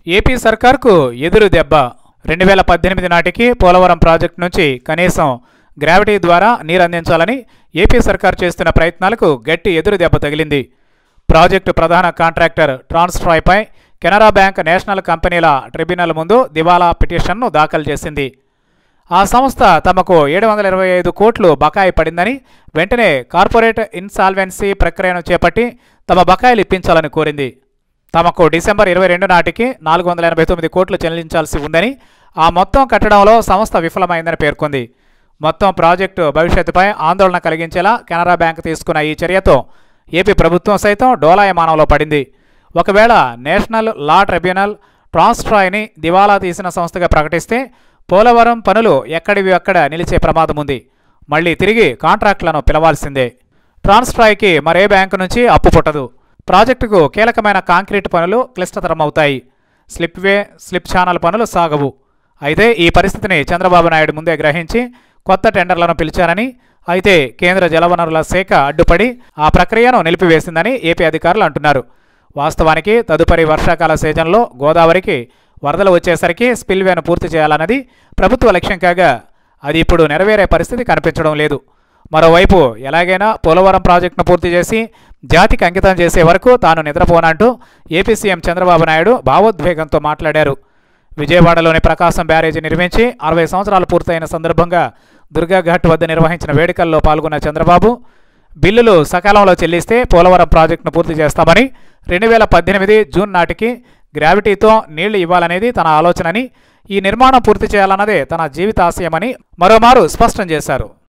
AP సర్కార్కు ఎదురు దెబ్బ రెండు వేల పద్దెనిమిది నాటికి పోలవరం ప్రాజెక్టు నుంచి కనీసం గ్రావిటీ ద్వారా నీరు అందించాలని ఏపీ సర్కార్ చేస్తున్న ప్రయత్నాలకు గట్టి ఎదురు దెబ్బ తగిలింది ప్రాజెక్టు ప్రధాన కాంట్రాక్టర్ ట్రాన్స్ట్రాయ్పై కెనరా బ్యాంక్ నేషనల్ కంపెనీల ట్రిబ్యునల్ ముందు దివాలా పిటిషన్ను దాఖలు చేసింది ఆ సంస్థ తమకు ఏడు వందల ఇరవై ఐదు కోట్లు బకాయి పడిందని వెంటనే కార్పొరేట్ ఇన్సాల్వెన్సీ ప్రక్రియను చేపట్టి తమ బకాయిలు ఇప్పించాలని కోరింది తమకు డిసెంబర్ ఇరవై రెండు నాటికి నాలుగు వందల ఎనభై తొమ్మిది కోట్లు చెల్లించాల్సి ఉందని ఆ మొత్తం కట్టడంలో సంస్థ విఫలమైందని పేర్కొంది మొత్తం ప్రాజెక్టు భవిష్యత్తుపై ఆందోళన కలిగించేలా కెనరా బ్యాంక్ తీసుకున్న ఈ చర్యతో ఏపీ ప్రభుత్వం సైతం డోలాయమానంలో పడింది ఒకవేళ నేషనల్ లా ట్రిబ్యునల్ ట్రాన్స్ట్రాయ్ని దివాలా తీసిన సంస్థగా ప్రకటిస్తే పోలవరం పనులు ఎక్కడివి అక్కడ నిలిచే ప్రమాదం ఉంది మళ్ళీ తిరిగి కాంట్రాక్టులను పిలవాల్సిందే ట్రాన్స్ట్రాయ్కి మరే బ్యాంకు నుంచి అప్పు పుట్టదు ప్రాజెక్టుకు కీలకమైన కాంక్రీట్ పనులు క్లిష్టతరమవుతాయి స్లిప్వే స్లిప్ ఛానల్ పనులు సాగవు అయితే ఈ పరిస్థితిని చంద్రబాబు నాయుడు ముందే గ్రహించి కొత్త టెండర్లను పిలిచారని అయితే కేంద్ర జలవనరుల శాఖ అడ్డుపడి ఆ ప్రక్రియను నిలిపివేసిందని ఏపీ అధికారులు అంటున్నారు వాస్తవానికి తదుపరి వర్షాకాల సీజన్లో గోదావరికి వరదలు వచ్చేసరికి స్పిల్వేను పూర్తి చేయాలన్నది ప్రభుత్వ లక్ష్యం కాగా అది ఇప్పుడు నెరవేరే పరిస్థితి కనిపించడం లేదు మరోవైపు ఎలాగైనా పోలవరం ప్రాజెక్టును పూర్తి చేసి జాతికి అంకితం చేసే వరకు తాను నిద్రపోనంటూ ఏపీ సీఎం చంద్రబాబు నాయుడు భావోద్వేగంతో మాట్లాడారు విజయవాడలోని ప్రకాశం బ్యారేజీ నిర్మించి అరవై సంవత్సరాలు పూర్తయిన సందర్భంగా దుర్గాఘాట్ వద్ద నిర్వహించిన వేడుకల్లో పాల్గొన్న చంద్రబాబు బిల్లులు సకాలంలో చెల్లిస్తే పోలవరం ప్రాజెక్టును పూర్తి చేస్తామని రెండు వేల పద్దెనిమిది జూన్ నాటికి గ్రావిటీతో నీళ్లు ఇవ్వాలనేది తన ఆలోచనని ఈ నిర్మాణం పూర్తి చేయాలన్నదే తన జీవితాశయమని మరోమారు స్పష్టం చేశారు